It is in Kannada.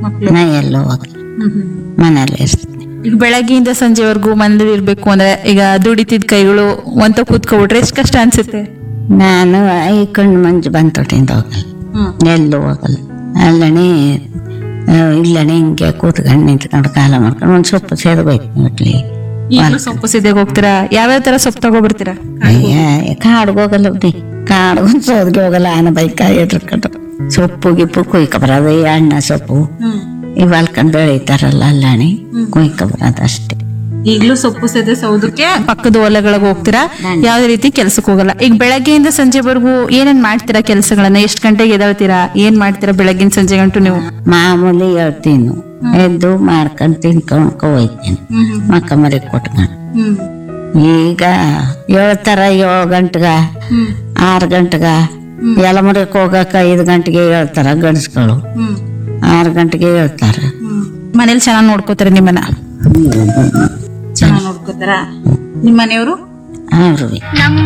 ಮಕ್ಳು ನಾ ಎಲ್ಲೋ ಹೋಗಲ್ಲ ಮನೇಲಿ ಇರ್ತೀನಿ ಈಗ ಬೆಳಗ್ಗೆಯಿಂದ ಸಂಜೆವರೆಗೂ ಮನೇಲಿ ಇರ್ಬೇಕು ಅಂದ್ರೆ ಈಗ ದುಡಿತಿದ್ ಕೈಗಳು ಒಂತ ಕೂತ್ಕೊಬಿಟ್ರೆ ಎಷ್ಟು ಕಷ್ಟ ಅನ್ಸುತ್ತೆ ನಾನು ಈ ಕಣ್ಣು ಮಂಜು ಬಂತೊಟ್ಟಿಂದ ಹೋಗಲ್ಲ ಎಲ್ಲೂ ಹೋಗಲ್ಲ ಅಲ್ಲಣಿ ಇಲ್ಲಣಿ ಹಿಂಗೆ ಕೂತ್ಕೊಂಡು ನಿಂತ್ಕೊಂಡು ಕಾಲ ಮಾಡ್ಕೊಂಡು ಒಂದು ಸೊಪ್ಪು ಸೇದಬೇಕು ಇಡ್ಲಿ ಈಗಲೂ ಸೊಪ್ಪು ಸಿದ್ದಾಗ ಹೋಗ್ತೀರಾ ಯಾವ್ಯಾವ ತರ ಸೊಪ್ಪು ತಗೊಬಿಡ್ತೀರಾ ಅಯ್ಯ ಕಾಡ್ಗೆ ಹೋಗಲ್ಲ ಬಿಡಿ ಕಾಡ್ಗೆ ಸೋದ್ಗೆ ಹೋಗಲ್ಲ ಆನ ಬೈಕಾಯಿ ಇಟ್ಕೊಂಡು ಸೊಪ್ಪು ಗಿಪ್ಪು ಕುಯ್ಕ ಬರೋದು ಈ ಅಣ್ಣ ಸೊಪ್ಪು ಇವ್ ಅಲ್ಕೊಂಡ್ ಬೆಳೀತಾರಲ್ಲ ಅಲ್ಲಣಿ ಕುಯ್ಕ ಬರೋದು ಅಷ್ಟೇ ಈಗಲೂ ಸೊಪ್ಪು ಸೆದೆ ಸೌದಕ್ಕೆ ಪಕ್ಕದ ಹೊಲಗಳಿಗೆ ಹೋಗ್ತೀರಾ ಯಾವ್ದೇ ರೀತಿ ಕೆಲ್ಸಕ್ಕೆ ಹೋಗಲ್ಲ ಈಗ ಬೆಳಗ್ಗೆಯಿಂದ ಸಂಜೆವರೆಗೂ ಏನೇನ್ ಮಾಡ್ತೀರಾ ಕೆಲಸಗಳನ್ನ ಎಷ್ಟ್ ಗಂಟೆಗೆ ಎದ್ದೇಳ್ತೀರಾ ಏನ್ ಮಾಡ್ತೀರಾ ಬೆಳಗ್ಗಿನ ಸಂಜೆ ಗಂಟು ನೀವು ಮಾಮೂಲಿ ಹೇಳ್ತೀನಿ ಎದ್ದು ಮಾಡ್ಕೊಂಡು ತಿನ್ಕೊಂಡ್ಕೊ ಹೋಯ್ತೀನಿ ಮಕ್ಕ ಮರಿ ಕೊಟ್ಕೊಂಡು ಈಗ ಹೇಳ್ತಾರ ಏಳು ಗಂಟೆಗ ಆರು ಗಂಟೆಗ ಯಲಮುರಿಗ್ ಹೋಗಕ್ಕ ಐದು ಗಂಟೆಗೆ ಹೇಳ್ತಾರ ಗಂಡಸ್ಗಳು ಆರು ಗಂಟೆಗೆ ಹೇಳ್ತಾರ ಮನೇಲಿ ಚೆನ್ನಾಗಿ ನೋಡ್ಕೋತಾರೆ ನಿಮ್ಮನ್ನ ಚೆನ್ನಾಗಿ ನೋಡ್ಕೋತಾರ ನಿಮ್ಮ ಮನೆಯವರು ಅವ್ರು